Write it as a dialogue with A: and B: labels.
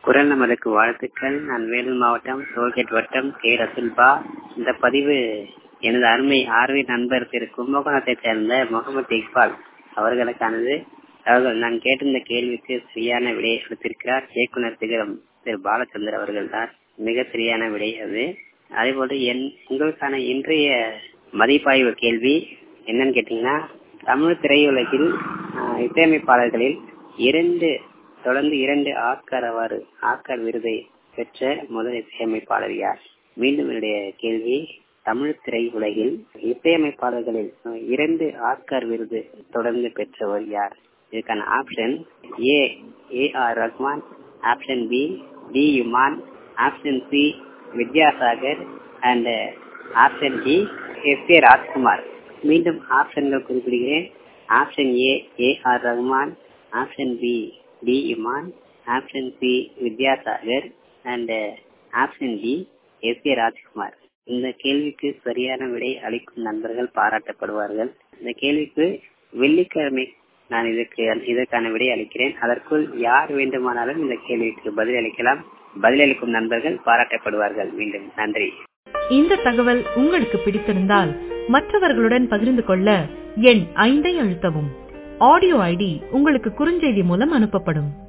A: குரல் நமதுக்கு வாழ்த்துக்கள் நான் வேலூர் மாவட்டம் டோல்கேட் வட்டம் கே ரசுல்பா இந்த பதிவு எனது அருமை ஆர்வி நண்பர் திரு கும்பகோணத்தை சேர்ந்த முகமது இக்பால் அவர்களுக்கானது அவர்கள் நான் கேட்டிருந்த கேள்விக்கு சரியான விடையை அளித்திருக்கிறார் இயக்குனர் திகரம் திரு பாலச்சந்தர் அவர்கள் தான் மிக சரியான விடை அது அதேபோல என் உங்களுக்கான இன்றைய மதிப்பாய்வு கேள்வி என்னன்னு கேட்டீங்கன்னா தமிழ் திரையுலகில் இசையமைப்பாளர்களில் இரண்டு தொடர்ந்து இரண்டு ஆஸ்கார் அவார்டு ஆஸ்கார் விருதை பெற்ற முதல் இசையமைப்பாளர் யார் மீண்டும் என்னுடைய கேள்வி தமிழ் திரையுலகில் இசையமைப்பாளர்களில் இரண்டு ஆஸ்கார் விருது தொடர்ந்து பெற்றவர் யார் இதுக்கான option A A R Rahman option B D Imman option C Vidyasagar and option D S A Rajkumar மீண்டும் ஆப்ஷன்கள் குறிப்பிடுகிறேன் option A A R Rahman option B D Imman option C Vidyasagar and option D S A Rajkumar இந்த கேள்விக்கு சரியான விடை அளிக்கும் நண்பர்கள் பாராட்டப்படுவார்கள் இந்த கேள்விக்கு வெள்ளிக்கிழமை நான் இதுக்கு இதற்கான விடை அளிக்கிறேன் அதற்குள் யார் வேண்டுமானாலும் இந்த கேள்விக்கு பதில் அளிக்கலாம் பதிலளிக்கும் நண்பர்கள் பாராட்டப்படுவார்கள் மீண்டும் நன்றி
B: இந்த தகவல் உங்களுக்கு பிடித்திருந்தால் மற்றவர்களுடன் பகிர்ந்து கொள்ள எண் ஐந்தை அழுத்தவும் ஆடியோ ஐடி உங்களுக்கு குறுஞ்செய்தி மூலம் அனுப்பப்படும்